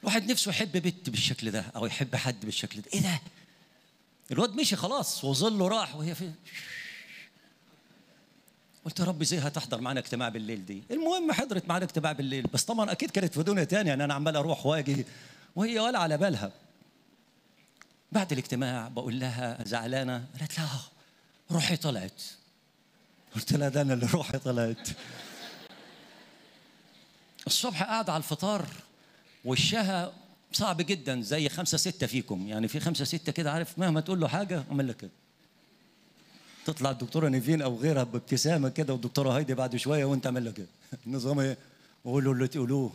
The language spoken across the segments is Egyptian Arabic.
واحد نفسه يحب بنت بالشكل ده او يحب حد بالشكل ده ايه ده الواد مشي خلاص وظله راح وهي في قلت يا رب ازاي هتحضر معانا اجتماع بالليل دي المهم حضرت معانا اجتماع بالليل بس طبعا اكيد كانت في دنيا تانية يعني انا عمال اروح واجي وهي ولا على بالها بعد الاجتماع بقول لها زعلانه قالت لا روحي طلعت قلت لها ده انا اللي روحي طلعت الصبح قاعد على الفطار وشها صعب جدا زي خمسة ستة فيكم يعني في خمسة ستة كده عارف مهما تقول له حاجة عمل لك كده تطلع الدكتورة نيفين أو غيرها بابتسامة كده والدكتورة هايدي بعد شوية وأنت عامل لك كده النظام إيه؟ وقولوا اللي تقولوه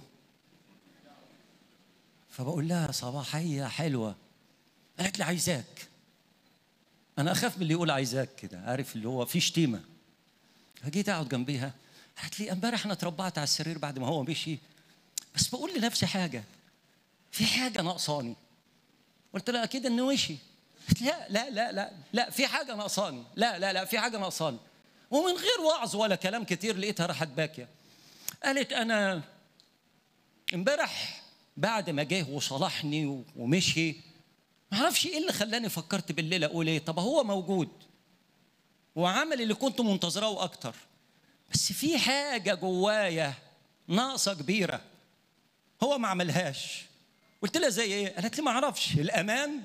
فبقول لها صباحية حلوة قالت لي عايزاك أنا أخاف من اللي يقول عايزاك كده عارف اللي هو في شتيمة فجيت أقعد جنبيها قالت لي امبارح أنا اتربعت على السرير بعد ما هو مشي بس بقول لنفسي حاجة في حاجة ناقصاني قلت لها أكيد إنه مشي قالت لا لا لا لا لا في حاجة ناقصاني لا لا لا في حاجة ناقصاني ومن غير وعظ ولا كلام كتير لقيتها راحت باكية قالت أنا امبارح بعد ما جه وصلحني ومشي ما اعرفش ايه اللي خلاني فكرت بالليل اقول ايه طب هو موجود وعمل اللي كنت منتظراه اكتر بس في حاجه جوايا ناقصه كبيره هو ما عملهاش قلت لها زي ايه قالت لي ما اعرفش الامان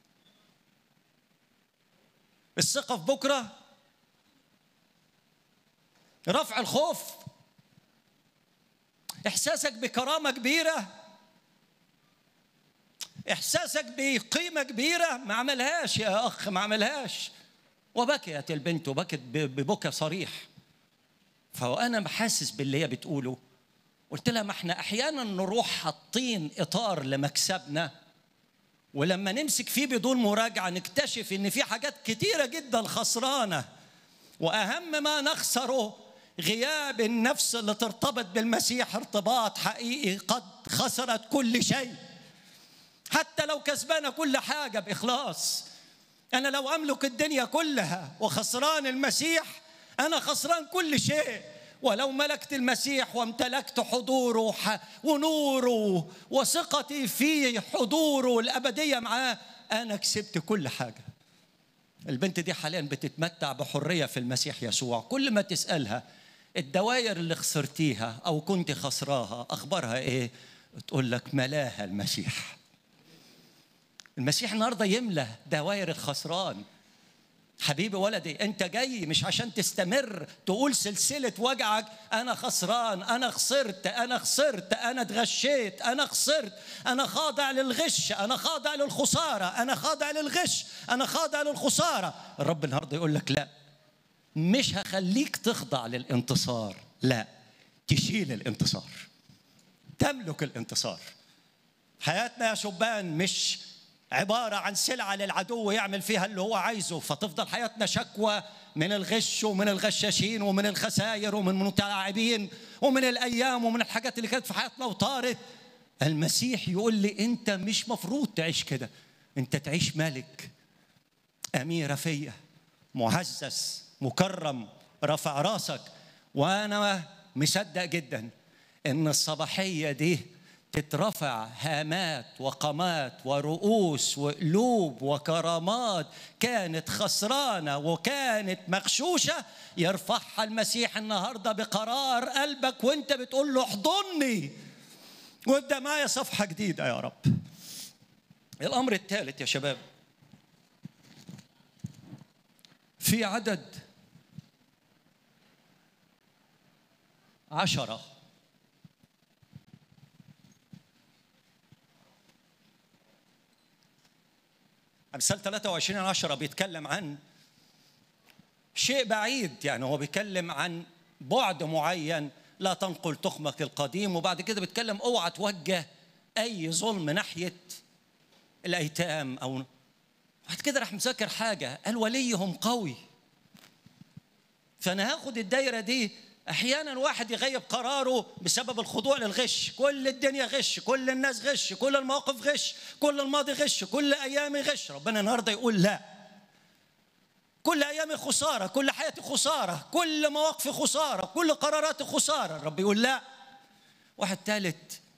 الثقه في بكره رفع الخوف احساسك بكرامه كبيره احساسك بقيمه كبيره ما عملهاش يا اخ ما عملهاش وبكيت البنت وبكت ببكى صريح فانا حاسس باللي هي بتقوله قلت لها ما احنا احيانا نروح حاطين اطار لمكسبنا ولما نمسك فيه بدون مراجعه نكتشف ان في حاجات كتيره جدا خسرانه واهم ما نخسره غياب النفس اللي ترتبط بالمسيح ارتباط حقيقي قد خسرت كل شيء حتى لو كسبانة كل حاجة بإخلاص أنا لو أملك الدنيا كلها وخسران المسيح أنا خسران كل شيء ولو ملكت المسيح وامتلكت حضوره ونوره وثقتي في حضوره الأبدية معاه أنا كسبت كل حاجة البنت دي حاليا بتتمتع بحرية في المسيح يسوع كل ما تسألها الدوائر اللي خسرتيها أو كنت خسراها أخبارها إيه تقول لك ملاها المسيح المسيح النهارده يملى دوائر الخسران حبيبي ولدي انت جاي مش عشان تستمر تقول سلسله وجعك انا خسران انا خسرت انا خسرت انا اتغشيت انا خسرت انا خاضع للغش انا خاضع للخساره انا خاضع للغش انا خاضع للخساره الرب النهارده يقول لك لا مش هخليك تخضع للانتصار لا تشيل الانتصار تملك الانتصار حياتنا يا شبان مش عبارة عن سلعة للعدو يعمل فيها اللي هو عايزه فتفضل حياتنا شكوى من الغش ومن الغشاشين ومن الخسائر ومن المتلاعبين ومن الأيام ومن الحاجات اللي كانت في حياتنا وطارت المسيح يقول لي أنت مش مفروض تعيش كده أنت تعيش ملك أميرة فيا معزز مكرم رفع راسك وأنا مصدق جدا إن الصباحية دي تترفع هامات وقامات ورؤوس وقلوب وكرامات كانت خسرانة وكانت مغشوشة يرفعها المسيح النهاردة بقرار قلبك وانت بتقول له احضني وابدأ معايا صفحة جديدة يا رب الأمر الثالث يا شباب في عدد عشرة أمثال 23 10 بيتكلم عن شيء بعيد يعني هو بيتكلم عن بعد معين لا تنقل تخمك القديم وبعد كده بيتكلم اوعى توجه اي ظلم ناحيه الايتام او بعد كده راح مذاكر حاجه قال وليهم قوي فانا هاخد الدايره دي احيانا واحد يغيب قراره بسبب الخضوع للغش كل الدنيا غش كل الناس غش كل المواقف غش كل الماضي غش كل ايامي غش ربنا النهارده يقول لا كل ايامي خساره كل حياتي خساره كل مواقفي خساره كل قراراتي خساره الرب يقول لا واحد ثالث